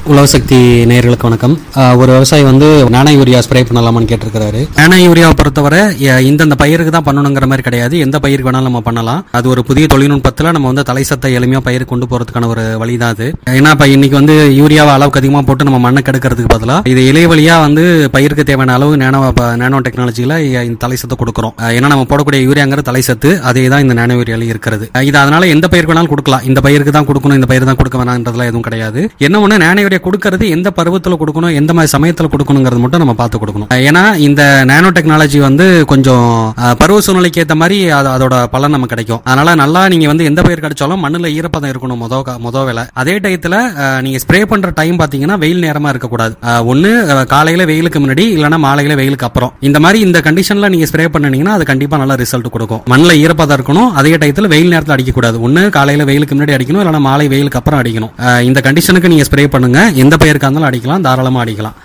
உழவு சக்தி நேயர்களுக்கு வணக்கம் ஆஹ் ஒரு விவசாயி வந்து நானோ யூரியா ஸ்ப்ரே பண்ணலாமான்னு கேட்டிருக்கிறாரு நானோ யூரியாவை பொறுத்தவரை எ- இந்தந்த பயிருக்கு தான் பண்ணணுங்கிற மாதிரி கிடையாது எந்த பயிருக்கு வேணாலும் நம்ம பண்ணலாம் அது ஒரு புதிய தொழில்நுட்பத்தில் நம்ம வந்து தலை சத்தை எளிமையாக பயிர் கொண்டு போறதுக்கான ஒரு வழி தான் அது ஏன்னா இப்போ இன்னைக்கு வந்து யூரியாவை அளவுக்கு அதிகமாக போட்டு நம்ம மண்ணை கெடுக்கிறதுக்கு பதிலாக இது இளைய வழியா வந்து பயிருக்கு தேவையான அளவு நேனோ நேனோ டெக்னாலஜியில் இந்த தலை சத்தை கொடுக்குறோம் ஆஹ் ஏன்னா நம்ம போடக்கூடிய யூரியாங்கிற தலை சத்து அதே தான் இந்த நானோ யூரியால இருக்கிறது ஆஹ் இது அதனால எந்த பயிருக்கு வேணாலும் கொடுக்கலாம் இந்த பயிருக்கு தான் கொடுக்கணும் இந்த பயிர் தான் கொடுக்க வேணான்றதுலாம் எதுவும் கிடையாது என்ன ஒண்ணு நானோ யூரியா கொடுக்கறது எந்த பருவத்தில் கொடுக்கணும் எந்த மாதிரி சமயத்தில் கொடுக்கணுங்கிறது மட்டும் நம்ம பார்த்து கொடுக்கணும் ஆஹ் ஏன்னா இந்த நானோ டெக்னாலஜி வந்து கொஞ்சம் ஆஹ் பருவ சூழ்நிலைக்கு ஏற்ற மாதிரி அது- அதோட பலன் நமக்கு கிடைக்கும் அதனால நல்லா நீங்க வந்து எந்த பயிர் கிடைச்சாலும் மண்ணுல ஈரப்பதம் இருக்கணும் முத கா- முத வேலை அதே டயத்துல ஆஹ் நீங்க ஸ்ப்ரே பண்ற டைம் பாத்தீங்கன்னா வெயில் நேரமா இருக்கக்கூடாது ஆஹ் ஒண்ணு ஆஹ் காலையில வெயிலுக்கு முன்னாடி இல்லைன்னா மாலையில வெயிலுக்கு அப்புறம் இந்த மாதிரி இந்த கண்டிஷன்ல நீங்க ஸ்ப்ரே பண்ணீங்கன்னா அது கண்டிப்பா நல்ல ரிசல்ட் கொடுக்கும் மண்ணுல ஈரப்பதம் இருக்கணும் அதே டயத்துல வெயில் நேரத்துல அடிக்கக்கூடாது ஒண்ணு காலையில வெயிலுக்கு முன்னாடி அடிக்கணும் இல்லைன்னா மாலை வெயிலுக்கு அப்புறம் அடிக்கணும் ஆஹ் இந்த கண்டிஷனுக்கு நீங்க ஸ்ப்ரே பண்ணுங்க எந்த பயிருக்கு இருந்தாலும் அடிக்கலாம் தாராளமா அடிக்கலாம்